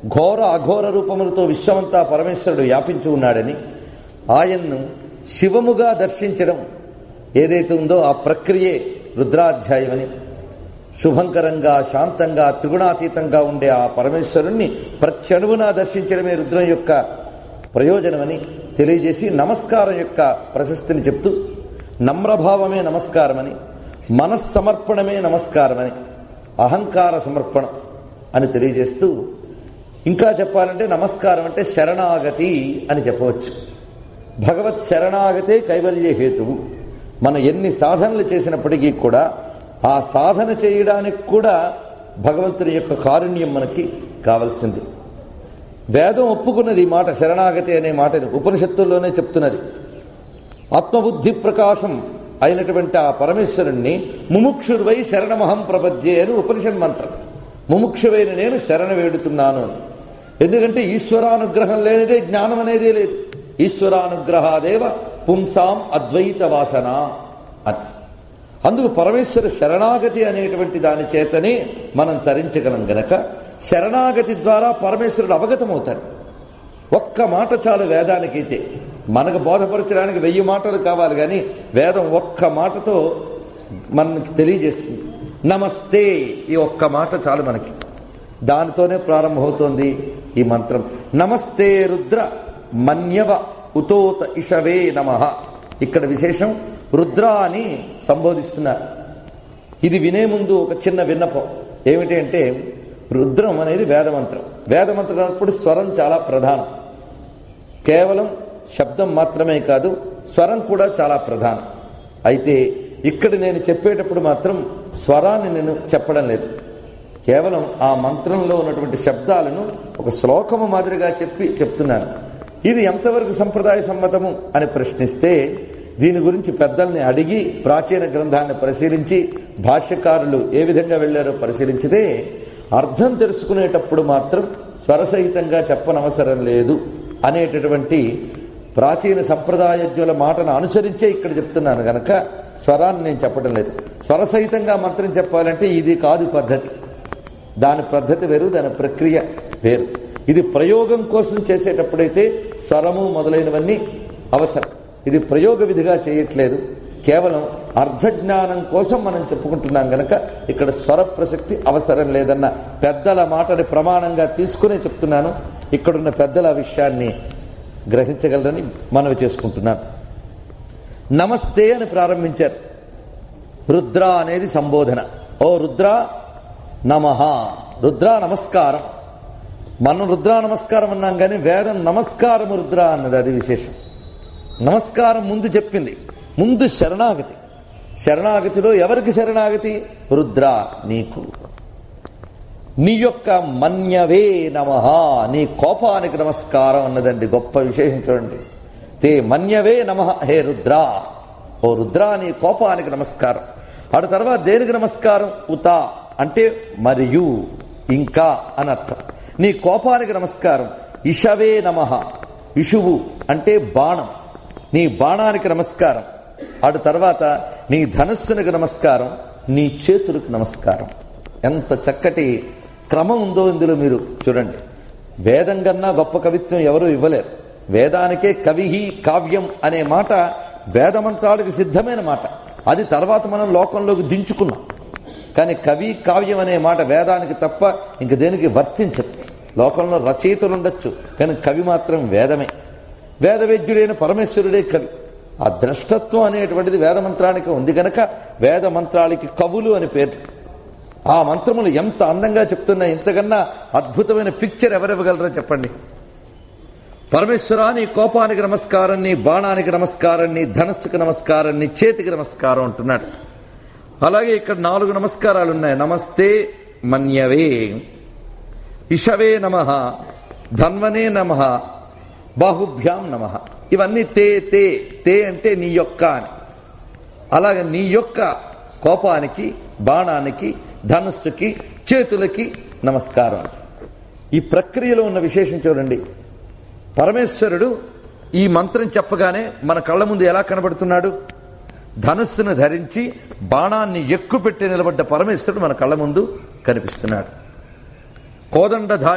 ఘోర అఘోర రూపములతో విశ్వమంతా పరమేశ్వరుడు వ్యాపించి ఉన్నాడని ఆయన్ను శివముగా దర్శించడం ఏదైతే ఉందో ఆ ప్రక్రియే రుద్రాధ్యాయమని శుభంకరంగా శాంతంగా త్రిగుణాతీతంగా ఉండే ఆ పరమేశ్వరుణ్ణి ప్రత్యణువునా దర్శించడమే రుద్రం యొక్క ప్రయోజనమని తెలియజేసి నమస్కారం యొక్క ప్రశస్తిని చెప్తూ నమ్రభావమే నమస్కారమని మనస్సమర్పణమే నమస్కారమని అహంకార సమర్పణం అని తెలియజేస్తూ ఇంకా చెప్పాలంటే నమస్కారం అంటే శరణాగతి అని చెప్పవచ్చు భగవత్ శరణాగతే కైవల్య హేతువు మనం ఎన్ని సాధనలు చేసినప్పటికీ కూడా ఆ సాధన చేయడానికి కూడా భగవంతుని యొక్క కారుణ్యం మనకి కావలసింది వేదం ఒప్పుకున్నది ఈ మాట శరణాగతి అనే మాటని ఉపనిషత్తుల్లోనే చెప్తున్నది ఆత్మబుద్ధి ప్రకాశం అయినటువంటి ఆ పరమేశ్వరుణ్ణి ముముక్షుర్వై శరణమహం ప్రపద్యే అని ఉపనిషత్ మంత్రం ముముక్షువైన నేను శరణ వేడుతున్నాను అని ఎందుకంటే ఈశ్వరానుగ్రహం లేనిదే జ్ఞానం అనేదే లేదు ఈశ్వరానుగ్రహాదేవ పుంసాం అద్వైత వాసన అని అందుకు పరమేశ్వర శరణాగతి అనేటువంటి దాని చేతనే మనం తరించగలం గనక శరణాగతి ద్వారా పరమేశ్వరుడు అవగతమవుతాడు ఒక్క మాట చాలు వేదానికైతే మనకు బోధపరచడానికి వెయ్యి మాటలు కావాలి కానీ వేదం ఒక్క మాటతో మనకి తెలియజేస్తుంది నమస్తే ఈ ఒక్క మాట చాలు మనకి దానితోనే ప్రారంభమవుతోంది ఈ మంత్రం నమస్తే రుద్ర మన్యవ ఉతోత ఇషవే నమ ఇక్కడ విశేషం రుద్ర అని సంబోధిస్తున్నారు ఇది వినే ముందు ఒక చిన్న విన్నపం ఏమిటి అంటే రుద్రం అనేది వేదమంత్రం వేదమంత్రం అన్నప్పుడు స్వరం చాలా ప్రధానం కేవలం శబ్దం మాత్రమే కాదు స్వరం కూడా చాలా ప్రధానం అయితే ఇక్కడ నేను చెప్పేటప్పుడు మాత్రం స్వరాన్ని నేను చెప్పడం లేదు కేవలం ఆ మంత్రంలో ఉన్నటువంటి శబ్దాలను ఒక శ్లోకము మాదిరిగా చెప్పి చెప్తున్నాను ఇది ఎంతవరకు సంప్రదాయ సమ్మతము అని ప్రశ్నిస్తే దీని గురించి పెద్దల్ని అడిగి ప్రాచీన గ్రంథాన్ని పరిశీలించి భాష్యకారులు ఏ విధంగా వెళ్ళారో పరిశీలించితే అర్థం తెలుసుకునేటప్పుడు మాత్రం స్వరసహితంగా చెప్పనవసరం లేదు అనేటటువంటి ప్రాచీన సంప్రదాయజ్ఞుల మాటను అనుసరించే ఇక్కడ చెప్తున్నాను గనక స్వరాన్ని నేను చెప్పడం లేదు స్వరసహితంగా మంత్రం చెప్పాలంటే ఇది కాదు పద్ధతి దాని పద్ధతి వేరు దాని ప్రక్రియ వేరు ఇది ప్రయోగం కోసం చేసేటప్పుడైతే స్వరము మొదలైనవన్నీ అవసరం ఇది ప్రయోగ విధిగా చేయట్లేదు కేవలం అర్ధజ్ఞానం కోసం మనం చెప్పుకుంటున్నాం గనక ఇక్కడ స్వర ప్రసక్తి అవసరం లేదన్న పెద్దల మాటని ప్రమాణంగా తీసుకునే చెప్తున్నాను ఇక్కడున్న పెద్దల విషయాన్ని గ్రహించగలరని మనవి చేసుకుంటున్నాను నమస్తే అని ప్రారంభించారు రుద్ర అనేది సంబోధన ఓ రుద్ర నమః రుద్ర నమస్కారం మనం రుద్ర నమస్కారం అన్నాం కానీ వేదం నమస్కారం రుద్ర అన్నది అది విశేషం నమస్కారం ముందు చెప్పింది ముందు శరణాగతి శరణాగతిలో ఎవరికి శరణాగతి రుద్ర నీకు నీ యొక్క మన్యవే నమ నీ కోపానికి నమస్కారం అన్నదండి గొప్ప విశేషం చూడండి తే మన్యవే నమ హే రుద్ర ఓ రుద్ర నీ కోపానికి నమస్కారం ఆడ తర్వాత దేనికి నమస్కారం ఉత అంటే మరియు ఇంకా అని అర్థం నీ కోపానికి నమస్కారం ఇషవే నమ ఇషువు అంటే బాణం నీ బాణానికి నమస్కారం ఆడు తర్వాత నీ ధనస్సునికి నమస్కారం నీ చేతులకు నమస్కారం ఎంత చక్కటి క్రమం ఉందో ఇందులో మీరు చూడండి వేదం కన్నా గొప్ప కవిత్వం ఎవరూ ఇవ్వలేరు వేదానికే కవిహి కావ్యం అనే మాట వేదమంత్రాలకు సిద్ధమైన మాట అది తర్వాత మనం లోకంలోకి దించుకున్నాం కానీ కవి కావ్యం అనే మాట వేదానికి తప్ప ఇంక దేనికి వర్తించదు లోకంలో రచయితలు ఉండొచ్చు కానీ కవి మాత్రం వేదమే వేదవేద్యుడైన పరమేశ్వరుడే కవి ఆ ద్రష్టత్వం అనేటువంటిది వేదమంత్రానికి ఉంది గనక వేదమంత్రాలకి కవులు అని పేరు ఆ మంత్రములు ఎంత అందంగా చెప్తున్నా ఇంతకన్నా అద్భుతమైన పిక్చర్ ఎవరివ్వగలరో చెప్పండి పరమేశ్వరా నీ కోపానికి నమస్కారం నీ బాణానికి నమస్కారం నీ ధనస్సుకి నమస్కారం నీ చేతికి నమస్కారం అంటున్నాడు అలాగే ఇక్కడ నాలుగు నమస్కారాలు ఉన్నాయి నమస్తే మన్యవే ఇషవే నమ ధన్వనే నమ బాహుభ్యాం నమ ఇవన్నీ తే తే తే అంటే నీ యొక్క అని అలాగే నీ యొక్క కోపానికి బాణానికి ధనుస్సుకి చేతులకి నమస్కారం ఈ ప్రక్రియలో ఉన్న విశేషం చూడండి పరమేశ్వరుడు ఈ మంత్రం చెప్పగానే మన కళ్ళ ముందు ఎలా కనబడుతున్నాడు ధనుస్సును ధరించి బాణాన్ని ఎక్కుపెట్టి నిలబడ్డ పరమేశ్వరుడు మన కళ్ళ ముందు కనిపిస్తున్నాడు కోదండధారి